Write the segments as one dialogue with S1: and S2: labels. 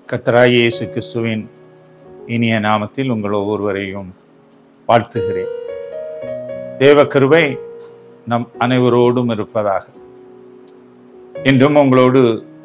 S1: கர்த்தராய் இயேசு கிறிஸ்துவின் இனிய நாமத்தில் உங்கள் ஒவ்வொருவரையும் வாழ்த்துகிறேன் தேவ கிருபை நம் அனைவரோடும் இருப்பதாக இன்றும் உங்களோடு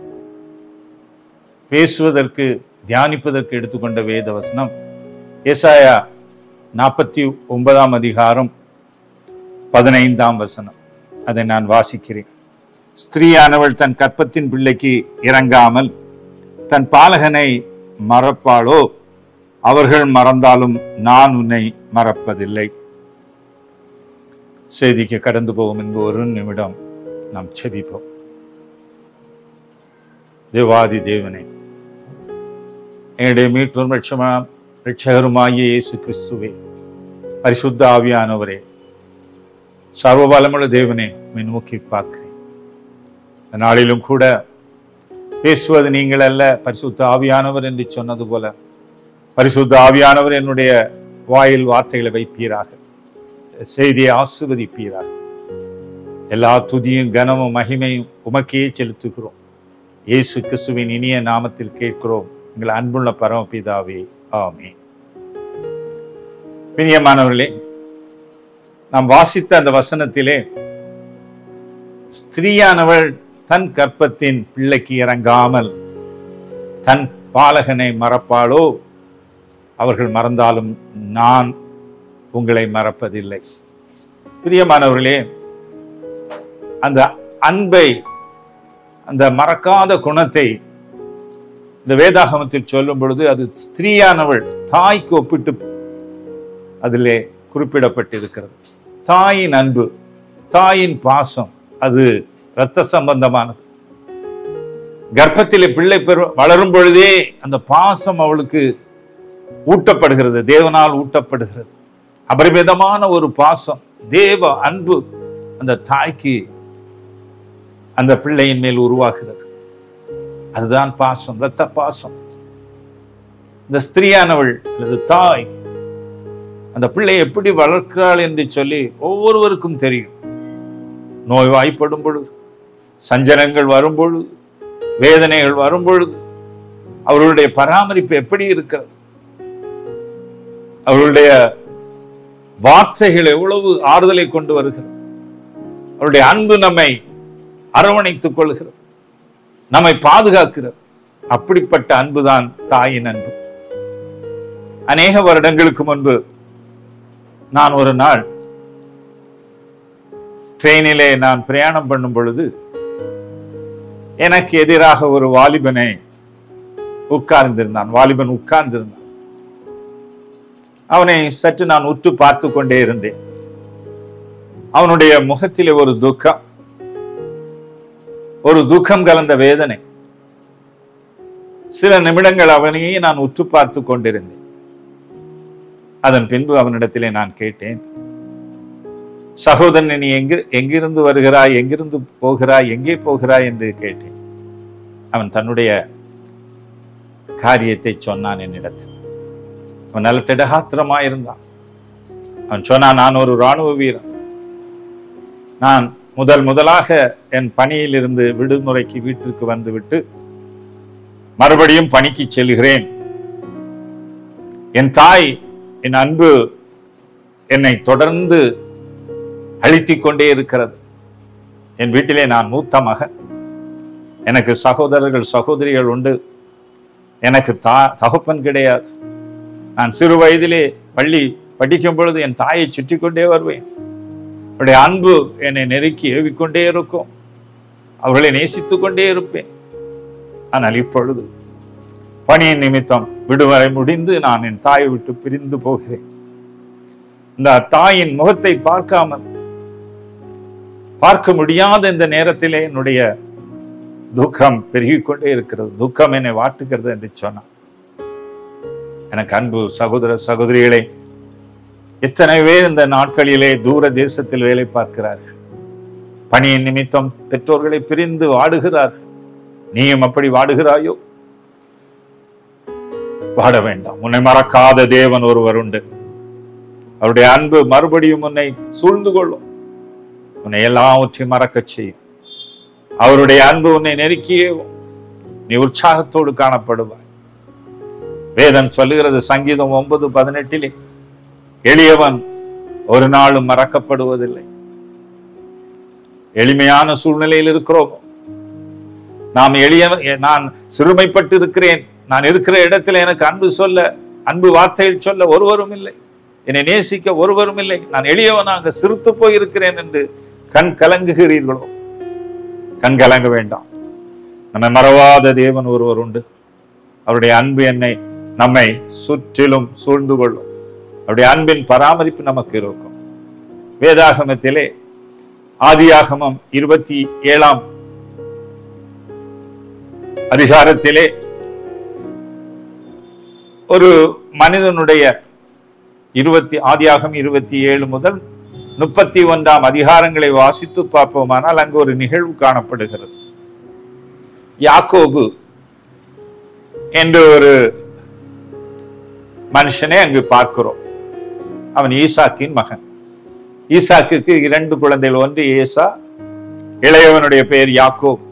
S1: பேசுவதற்கு தியானிப்பதற்கு எடுத்துக்கொண்ட வேத வசனம் ஏசாயா நாற்பத்தி ஒன்பதாம் அதிகாரம் பதினைந்தாம் வசனம் அதை நான் வாசிக்கிறேன் ஸ்திரீயானவள் தன் கற்பத்தின் பிள்ளைக்கு இறங்காமல் தன் பாலகனை மறப்பாளோ அவர்கள் மறந்தாலும் நான் உன்னை மறப்பதில்லை செய்திக்கு கடந்து போகும் என்பது ஒரு நிமிடம் நாம் செபிப்போம் தேவாதி தேவனே என்னுடைய மீட்பும் ரட்சமா ரட்சகருமாகிய இயேசு கிறிஸ்துவே பரிசுத்த ஆவியானவரே சர்வபலமுள்ள தேவனே உம்மை நோக்கி பார்க்கிறேன் இந்த நாளிலும் கூட பேசுவது நீங்கள் அல்ல பரிசுத்த ஆவியானவர் என்று சொன்னது போல பரிசுத்த ஆவியானவர் என்னுடைய வாயில் வார்த்தைகளை வைப்பீராக செய்தியை ஆசிர்வதிப்பீராக எல்லா துதியும் கனமும் மகிமையும் உமக்கே செலுத்துகிறோம் இயேசு கிறிஸ்துவின் இனிய நாமத்தில் கேட்கிறோம் எங்கள் அன்புள்ள பரமபிதாவே ஆமே பிரியமானவர்களே நாம் வாசித்த அந்த வசனத்திலே ஸ்திரீயானவள் தன் கற்பத்தின் பிள்ளைக்கு இறங்காமல் தன் பாலகனை மறப்பாளோ அவர்கள் மறந்தாலும் நான் உங்களை மறப்பதில்லை பிரியமானவர்களே அந்த அன்பை அந்த மறக்காத குணத்தை இந்த வேதாகமத்தில் சொல்லும் பொழுது அது ஸ்திரீயானவள் தாய்க்கு ஒப்பிட்டு அதிலே குறிப்பிடப்பட்டிருக்கிறது தாயின் அன்பு தாயின் பாசம் அது இரத்த சம்பந்தமானது கர்ப்பத்திலே பிள்ளை பெரு வளரும் பொழுதே அந்த பாசம் அவளுக்கு ஊட்டப்படுகிறது தேவனால் ஊட்டப்படுகிறது அபரிமிதமான ஒரு பாசம் தேவ அன்பு அந்த தாய்க்கு அந்த பிள்ளையின் மேல் உருவாகிறது அதுதான் பாசம் இரத்த பாசம் இந்த ஸ்திரீயானவள் அல்லது தாய் அந்த பிள்ளை எப்படி வளர்க்கிறாள் என்று சொல்லி ஒவ்வொருவருக்கும் தெரியும் நோய் வாய்ப்படும் பொழுது சஞ்சலங்கள் வரும் பொழுது வேதனைகள் வரும் பொழுது அவர்களுடைய பராமரிப்பு எப்படி இருக்கிறது அவர்களுடைய வார்த்தைகள் எவ்வளவு ஆறுதலை கொண்டு வருகிறது அவருடைய அன்பு நம்மை அரவணைத்துக் கொள்கிறது நம்மை பாதுகாக்கிறது அப்படிப்பட்ட அன்புதான் தாயின் அன்பு அநேக வருடங்களுக்கு முன்பு நான் ஒரு நாள் ட்ரெயினிலே நான் பிரயாணம் பண்ணும் பொழுது எனக்கு எதிராக ஒரு வாலிபனை உட்கார்ந்திருந்தான் வாலிபன் உட்கார்ந்திருந்தான் அவனை சற்று நான் உற்று பார்த்து கொண்டே இருந்தேன் அவனுடைய முகத்திலே ஒரு துக்கம் ஒரு துக்கம் கலந்த வேதனை சில நிமிடங்கள் அவனையே நான் உற்று பார்த்து கொண்டிருந்தேன் அதன் பின்பு அவனிடத்திலே நான் கேட்டேன் சகோதரன் நீ எங்கு எங்கிருந்து வருகிறாய் எங்கிருந்து போகிறாய் எங்கே போகிறாய் என்று கேட்டேன் அவன் தன்னுடைய காரியத்தை சொன்னான் என்னிடத்தில் அவன் நல்ல திடகாத்திரமா இருந்தான் அவன் சொன்னான் நான் ஒரு இராணுவ வீரன் நான் முதல் முதலாக என் பணியில் இருந்து விடுமுறைக்கு வீட்டிற்கு வந்துவிட்டு மறுபடியும் பணிக்கு செல்கிறேன் என் தாய் என் அன்பு என்னை தொடர்ந்து அழித்திக் கொண்டே இருக்கிறது என் வீட்டிலே நான் மூத்த மகன் எனக்கு சகோதரர்கள் சகோதரிகள் உண்டு எனக்கு தா தகப்பன் கிடையாது நான் சிறு வயதிலே பள்ளி படிக்கும் பொழுது என் தாயை சுற்றி கொண்டே வருவேன் அவருடைய அன்பு என்னை நெருக்கி ஏவிக்கொண்டே இருக்கும் அவர்களை நேசித்துக் கொண்டே இருப்பேன் ஆனால் இப்பொழுது பணியின் நிமித்தம் விடுமுறை முடிந்து நான் என் தாயை விட்டு பிரிந்து போகிறேன் இந்த தாயின் முகத்தை பார்க்காமல் பார்க்க முடியாத இந்த நேரத்திலே என்னுடைய துக்கம் பெருகிக் கொண்டே இருக்கிறது துக்கம் என்னை வாட்டுகிறது என்று சொன்னான் எனக்கு அன்பு சகோதர சகோதரிகளே எத்தனை பேர் இந்த நாட்களிலே தூர தேசத்தில் வேலை பார்க்கிறார்கள் பணியின் நிமித்தம் பெற்றோர்களை பிரிந்து வாடுகிறார்கள் நீயும் அப்படி வாடுகிறாயோ வாட வேண்டாம் உன்னை மறக்காத தேவன் ஒருவர் உண்டு அவருடைய அன்பு மறுபடியும் உன்னை சூழ்ந்து கொள்ளும் உன்னை எல்லாவற்றையும் மறக்கச் செய்யும் அவருடைய அன்பு உன்னை நெருக்கியே நீ உற்சாகத்தோடு காணப்படுவாய் வேதம் சொல்லுகிறது சங்கீதம் ஒன்பது பதினெட்டிலே எளியவன் ஒரு நாளும் மறக்கப்படுவதில்லை எளிமையான சூழ்நிலையில் இருக்கிறோம் நாம் எளிய நான் சிறுமைப்பட்டு இருக்கிறேன் நான் இருக்கிற இடத்துல எனக்கு அன்பு சொல்ல அன்பு வார்த்தைகள் சொல்ல ஒருவரும் இல்லை என்னை நேசிக்க ஒருவரும் இல்லை நான் எளியவனாக சிறுத்து போயிருக்கிறேன் என்று கண் கலங்குகிறீர்களோ கண் கலங்க வேண்டாம் நம்மை மறவாத தேவன் ஒருவர் உண்டு அவருடைய அன்பு என்னை நம்மை சுற்றிலும் சூழ்ந்து கொள்ளும் அவருடைய அன்பின் பராமரிப்பு நமக்கு இருக்கும் வேதாகமத்திலே ஆதியாகமம் இருபத்தி ஏழாம் அதிகாரத்திலே ஒரு மனிதனுடைய இருபத்தி ஆதியாகம் இருபத்தி ஏழு முதல் முப்பத்தி ஒன்றாம் அதிகாரங்களை வாசித்து பார்ப்போமானால் அங்கு ஒரு நிகழ்வு காணப்படுகிறது யாக்கோபு என்ற ஒரு மனுஷனை அங்கு பார்க்கிறோம் அவன் ஈசாக்கின் மகன் ஈசாக்குக்கு இரண்டு குழந்தைகள் ஒன்று ஏசா இளையவனுடைய பெயர் யாக்கோப்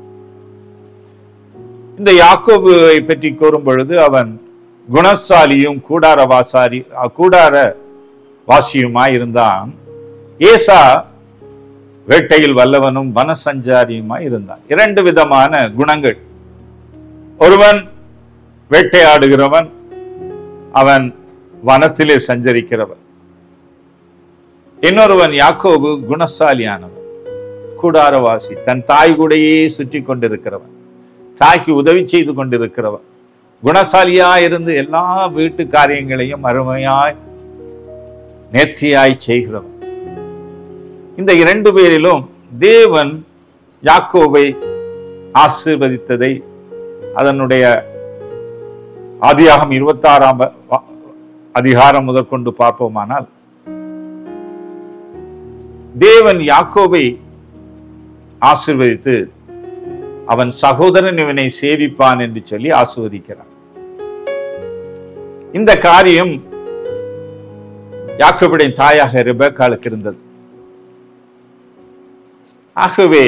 S1: இந்த யாக்கோபுவை பற்றி கூறும் பொழுது அவன் குணசாலியும் கூடார வாசாரி அஹ், கூடார வாசியுமாய் இருந்தான் ஏசா வேட்டையில் வல்லவனும் வனசஞ்சாரியுமாய் இருந்தான் இரண்டு விதமான குணங்கள் ஒருவன் வேட்டையாடுகிறவன் அவன் வனத்திலே சஞ்சரிக்கிறவன் இன்னொருவன் யாக்கோபு குணசாலியானவன் கூடாரவாசி தன் தாய் கூடையே சுற்றி கொண்டிருக்கிறவன் தாய்க்கு உதவி செய்து கொண்டிருக்கிறவன் குணசாலியா இருந்து எல்லா வீட்டு காரியங்களையும் அருமையாய் நேர்த்தியாய் செய்கிறவன் இந்த இரண்டு பேரிலும் தேவன் யாக்கோபை ஆசீர்வதித்ததை அதனுடைய ஆதியாகம் இருபத்தாறாம் அதிகாரம் முதற்கொண்டு பார்ப்போமானால் தேவன் யாக்கோபை ஆசீர்வதித்து அவன் சகோதரன் இவனை சேவிப்பான் என்று சொல்லி ஆசிர்வதிக்கிறான் இந்த காரியம் யாக்கோபுடைய தாயாக ரெபேக்காளுக்கு இருந்தது ஆகவே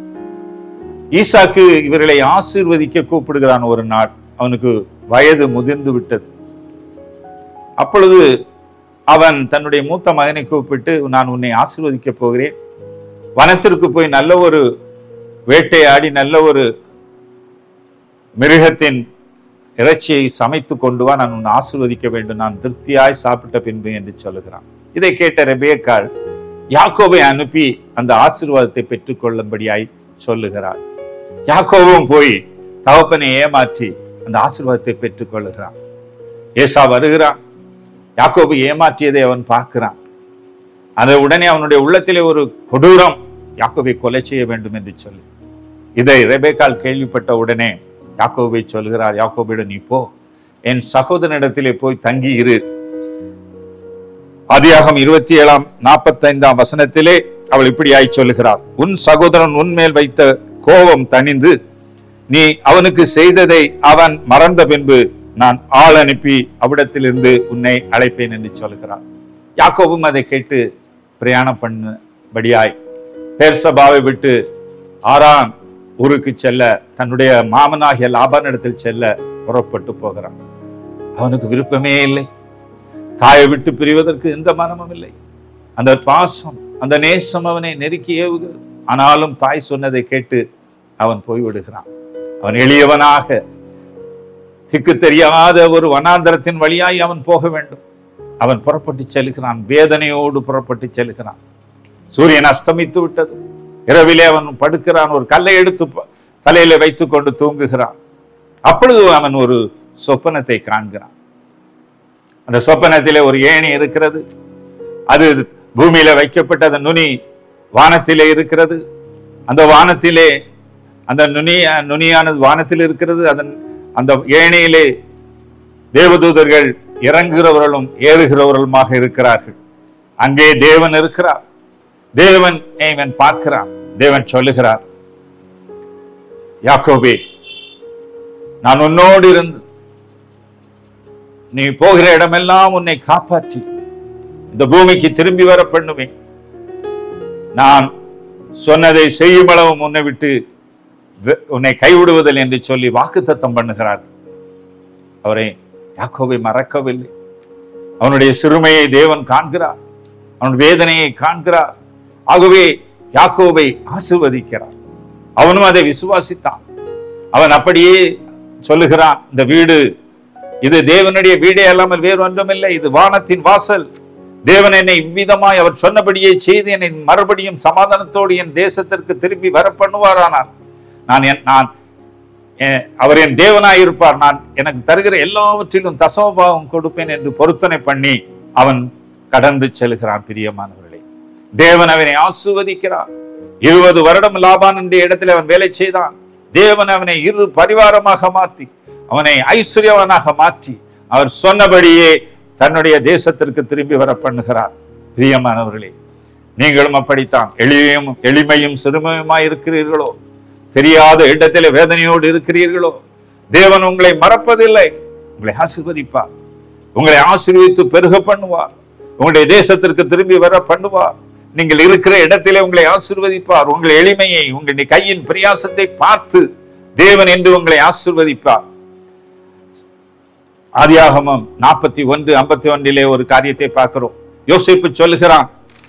S1: ஈசாக்கு இவர்களை ஆசீர்வதிக்க கூப்பிடுகிறான் ஒரு நாள் அவனுக்கு வயது முதிர்ந்து விட்டது அப்பொழுது அவன் தன்னுடைய மூத்த மகனை கூப்பிட்டு நான் உன்னை ஆசீர்வதிக்க போகிறேன் வனத்திற்கு போய் நல்ல ஒரு வேட்டையாடி நல்ல ஒரு மிருகத்தின் இறைச்சியை சமைத்து கொண்டு வா நான் உன்னை ஆசீர்வதிக்க வேண்டும் நான் திருப்தியாய் சாப்பிட்ட பின்பு என்று சொல்லுகிறான் இதை கேட்ட ரெபேக்காள் யாக்கோபை அனுப்பி அந்த ஆசீர்வாதத்தை பெற்றுக்கொள்ளும்படியாய் சொல்லுகிறார் யாக்கோவும் போய் தகப்பனை ஏமாற்றி அந்த ஆசீர்வாதத்தை பெற்றுக்கொள்ளுகிறான் ஏசா வருகிறான் யாக்கோபு ஏமாற்றியதை அவன் பார்க்கிறான் அந்த உடனே அவனுடைய உள்ளத்திலே ஒரு கொடூரம் யாக்கோபை கொலை செய்ய வேண்டும் என்று சொல்லி இதை ரெபேக்கால் கேள்விப்பட்ட உடனே யாக்கோபை சொல்கிறார் யாக்கோபிடம் நீ போ என் சகோதரனிடத்திலே போய் தங்கி இரு ஆதியாகம் இருபத்தி ஏழாம் நாற்பத்தைந்தாம் வசனத்திலே அவள் இப்படியாய் சொல்லுகிறார் உன் சகோதரன் உன்மேல் வைத்த கோபம் தணிந்து நீ அவனுக்கு செய்ததை அவன் மறந்த பின்பு நான் ஆள் அனுப்பி அவ்விடத்திலிருந்து உன்னை அழைப்பேன் என்று சொல்கிறார் யாக்கோபும் அதை கேட்டு பிரயாணம் பண்ணும்படியாய் பேர்சபாவை விட்டு ஆறான் ஊருக்கு செல்ல தன்னுடைய மாமனாகிய லாபானிடத்தில் செல்ல புறப்பட்டு போகிறான் அவனுக்கு விருப்பமே இல்லை தாயை விட்டு பிரிவதற்கு எந்த மனமும் இல்லை அந்த பாசம் அந்த நேசம் அவனை நெருக்கி ஏவுகிறது ஆனாலும் தாய் சொன்னதை கேட்டு அவன் போய்விடுகிறான் அவன் எளியவனாக திக்கு தெரியாத ஒரு வனாந்தரத்தின் வழியாய் அவன் போக வேண்டும் அவன் புறப்பட்டு செல்கிறான் வேதனையோடு புறப்பட்டு செல்கிறான் சூரியன் அஸ்தமித்து விட்டது இரவிலே அவன் படுக்கிறான் ஒரு கல்லை எடுத்து ப- தலையில வைத்துக் கொண்டு தூங்குகிறான் அப்பொழுது அவன் ஒரு சொப்பனத்தை காண்கிறான் அந்த சொப்பனத்திலே ஒரு ஏணி இருக்கிறது அது பூமியில வைக்கப்பட்ட அந்த நுனி வானத்திலே இருக்கிறது அந்த வானத்திலே அந்த நுனி நுனியானது வானத்தில் இருக்கிறது அதன் அந்த ஏணியிலே தேவதூதர்கள் இறங்குகிறவர்களும் ஏறுகிறவர்களுமாக இருக்கிறார்கள் அங்கே தேவன் இருக்கிறார் தேவன் இவன் பார்க்கிறான் தேவன் சொல்லுகிறார் யாக்கோபே நான் உன்னோடு இருந்து நீ போகிற இடமெல்லாம் உன்னை காப்பாற்றி இந்த பூமிக்கு திரும்பி வர பண்ணுவேன் நான் சொன்னதை செய்யும் அளவும் உன்னை விட்டு வெ- உன்னை கைவிடுவதில்லை என்று சொல்லி வாக்குத்தத்தம் பண்ணுகிறார் அவரை யாக்கோவை மறக்கவில்லை அவனுடைய சிறுமையை தேவன் காண்கிறார் அவன் வேதனையை காண்கிறார் ஆகவே யாக்கோவை ஆசிர்வதிக்கிறார் அவனும் அதை விசுவாசித்தான் அவன் அப்படியே சொல்லுகிறான் இந்த வீடு இது தேவனுடைய வீடே அல்லாமல் வேறு ஒன்றுமில்லை இது வானத்தின் வாசல் தேவன் என்னை இவ்விதமாய் அவர் சொன்னபடியே செய்து என்னை மறுபடியும் சமாதானத்தோடு என் தேசத்திற்கு திரும்பி வர பண்ணுவாரானால் நான் என் நான் எ- அவர் என் தேவனாய் இருப்பார் நான் எனக்கு தருகிற எல்லாவற்றிலும் தசமபாவம் கொடுப்பேன் என்று பொருத்தனை பண்ணி அவன் கடந்து செல்கிறான் பிரியமானவர்களே தேவன் அவனை ஆசுவதிக்கிறார் இருபது வருடம் லாபான் என்ற இடத்தில் அவன் வேலை செய்தான் தேவன் அவனை இரு பரிவாரமாக மாற்றி அவனை ஐஸ்வர்யவனாக மாற்றி அவர் சொன்னபடியே தன்னுடைய தேசத்திற்கு திரும்பி வர பண்ணுகிறார் பிரியமானவர்களே நீங்களும் அப்படித்தான் எளிமையும் எளிமையும் சிறுமையுமாய் இருக்கிறீர்களோ தெரியாத இடத்திலே வேதனையோடு இருக்கிறீர்களோ தேவன் உங்களை மறப்பதில்லை உங்களை ஆசீர்வதிப்பார் உங்களை ஆசீர்வதித்து பெருக பண்ணுவார் உங்களுடைய தேசத்திற்கு திரும்பி வர பண்ணுவார் நீங்கள் இருக்கிற இடத்திலே உங்களை ஆசீர்வதிப்பார் உங்கள் எளிமையை உங்களுடைய கையின் பிரயாசத்தை பார்த்து தேவன் என்று உங்களை ஆசீர்வதிப்பார் ஆதியாகமம் நாற்பத்தி ஒன்று ஐம்பத்தி ஒன்றிலே ஒரு காரியத்தை பார்க்கிறோம் யோசிப்பு சொல்லுகிறான்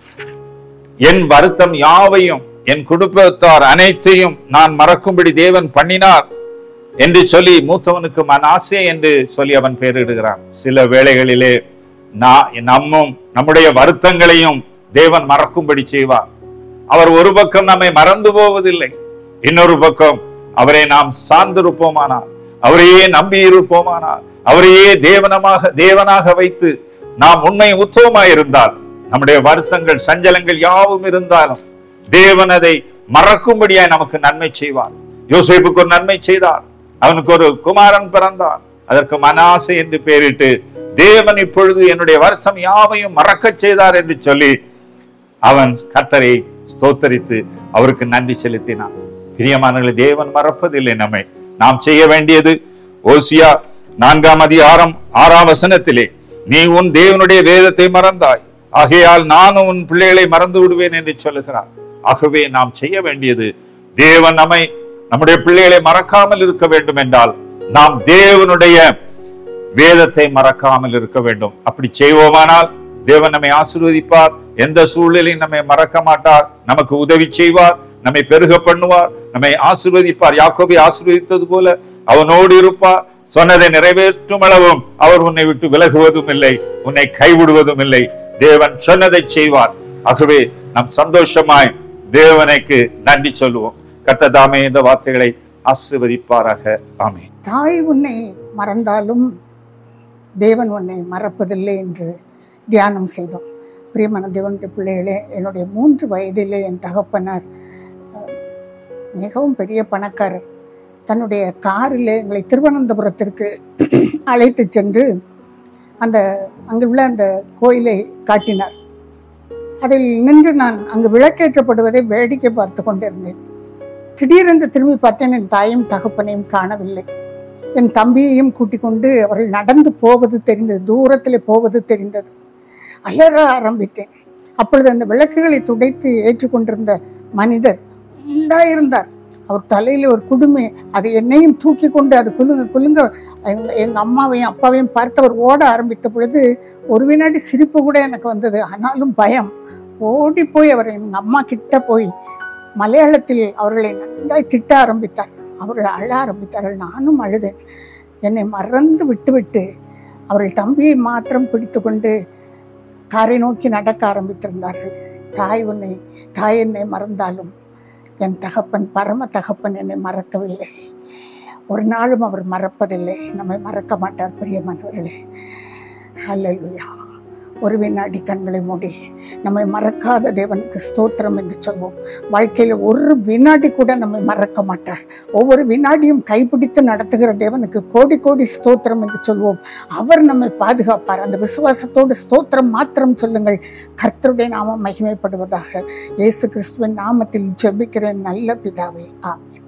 S1: என் வருத்தம் யாவையும் என் குடும்பத்தார் அனைத்தையும் நான் மறக்கும்படி தேவன் பண்ணினார் என்று சொல்லி மூத்தவனுக்கு மனாசே என்று சொல்லி அவன் பெயரிடுகிறான் சில வேளைகளிலே நான் நம்மும் நம்முடைய வருத்தங்களையும் தேவன் மறக்கும்படி செய்வார் அவர் ஒரு பக்கம் நம்மை மறந்து போவதில்லை இன்னொரு பக்கம் அவரை நாம் சார்ந்திருப்போமானால் அவரையே நம்பி இருப்போமானால் அவரையே தேவனமாக தேவனாக வைத்து நாம் உண்மை உத்தவமாய் இருந்தால் நம்முடைய வருத்தங்கள் சஞ்சலங்கள் யாவும் இருந்தாலும் தேவன் அதை மறக்கும்படியாய் நமக்கு நன்மை செய்வார் யோசேப்புக்கு ஒரு நன்மை செய்தார் அவனுக்கு ஒரு குமாரன் பிறந்தான் அதற்கு மனாசை என்று பெயரிட்டு தேவன் இப்பொழுது என்னுடைய வருத்தம் யாவையும் மறக்கச் செய்தார் என்று சொல்லி அவன் கர்த்தரை ஸ்தோத்தரித்து அவருக்கு நன்றி செலுத்தினான் பிரியமானவர்களே தேவன் மறப்பதில்லை நம்மை நாம் செய்ய வேண்டியது ஓசியா நான்காம் அதிகாரம் ஆறாம் வசனத்திலே நீ உன் தேவனுடைய வேதத்தை மறந்தாய் ஆகையால் நானும் உன் பிள்ளைகளை மறந்து விடுவேன் என்று சொல்லுகிறார் ஆகவே நாம் செய்ய வேண்டியது தேவன் நம்மை நம்முடைய பிள்ளைகளை மறக்காமல் இருக்க வேண்டும் என்றால் நாம் தேவனுடைய வேதத்தை மறக்காமல் இருக்க வேண்டும் அப்படி செய்வோமானால் தேவன் நம்மை ஆசீர்வதிப்பார் எந்த சூழ்நிலையும் நம்மை மறக்க மாட்டார் நமக்கு உதவி செய்வார் நம்மை பெருக பண்ணுவார் நம்மை ஆசீர்வதிப்பார் யாக்கோபை ஆசீர்வதித்தது போல அவனோடு இருப்பார் சொன்னதை நிறைவேற்றும் அளவும் அவர் உன்னை விட்டு விலகுவதும் இல்லை உன்னை கைவிடுவதும் இல்லை தேவன் சொன்னதை செய்வார் ஆகவே நாம் சந்தோஷமாய் தேவனுக்கு நன்றி சொல்லுவோம் கர்த்ததாமே இந்த வார்த்தைகளை ஆசீர்வதிப்பாராக ஆமென்
S2: தாய் உன்னை மறந்தாலும் தேவன் உன்னை மறப்பதில்லை என்று தியானம் செய்தோம் பிரியமான தேவனுடைய பிள்ளைகளே என்னுடைய மூன்று வயதிலே என் தகப்பனார் அஹ், மிகவும் பெரிய பணக்காரர் தன்னுடைய காரில் எங்களை திருவனந்தபுரத்திற்கு அழைத்து சென்று அந்த அங்கு உள்ள அந்த கோயிலை காட்டினார் அதில் நின்று நான் அங்கு விளக்கேற்றப்படுவதை வேடிக்கை பார்த்து கொண்டிருந்தேன் திடீரென்று திரும்பி பார்த்தேன் என் தாயும் தகப்பனையும் காணவில்லை என் தம்பியையும் கூட்டிக் கொண்டு அவர்கள் நடந்து போவது தெரிந்தது தூரத்தில் போவது தெரிந்தது அலற ஆரம்பித்தேன் அப்பொழுது அந்த விளக்குகளை துடைத்து ஏற்றுக்கொண்டிருந்த மனிதர் உண்டாயிருந்தார் அவர் தலையில் ஒரு குடுமி அது என்னையும் தூக்கி கொண்டு அது குலுங்க குலுங்க எங்க எங்கள் அம்மாவையும் அப்பாவையும் பார்த்து அவர் ஓட ஆரம்பித்த பொழுது ஒரு வினாடி சிரிப்பு கூட எனக்கு வந்தது ஆனாலும் பயம் ஓடி போய் அவர் எங்கள் அம்மா கிட்ட போய் மலையாளத்தில் அவர்களை நன்றாய் திட்ட ஆரம்பித்தார் அவர்கள் அழ ஆரம்பித்தார்கள் நானும் அழுதேன் என்னை மறந்து விட்டுவிட்டு அவர்கள் தம்பியை மாத்திரம் பிடித்து கொண்டு காரை நோக்கி நடக்க ஆரம்பித்திருந்தார்கள் தாய் உன்னை தாய் என்னை மறந்தாலும் என் தகப்பன் பரம தகப்பன் என்னை மறக்கவில்லை ஒரு நாளும் அவர் மறப்பதில்லை நம்மை மறக்க மாட்டார் பிரியமானவர்களே அல்லேலூயா ஒரு வினாடி கண்களை மூடி நம்மை மறக்காத தேவனுக்கு ஸ்தோத்திரம் என்று சொல்வோம் வாழ்க்கையில் ஒரு வினாடி கூட நம்மை மறக்க மாட்டார் ஒவ்வொரு வினாடியும் கைப்பிடித்து நடத்துகிற தேவனுக்கு கோடி கோடி ஸ்தோத்திரம் என்று சொல்வோம் அவர் நம்மை பாதுகாப்பார் அந்த விசுவாசத்தோடு ஸ்தோத்திரம் மாத்திரம் சொல்லுங்கள் கர்த்தருடைய நாமம் மகிமைப்படுவதாக இயேசு கிறிஸ்துவின் நாமத்தில் ஜெபிக்கிறேன் நல்ல பிதாவே ஆமென்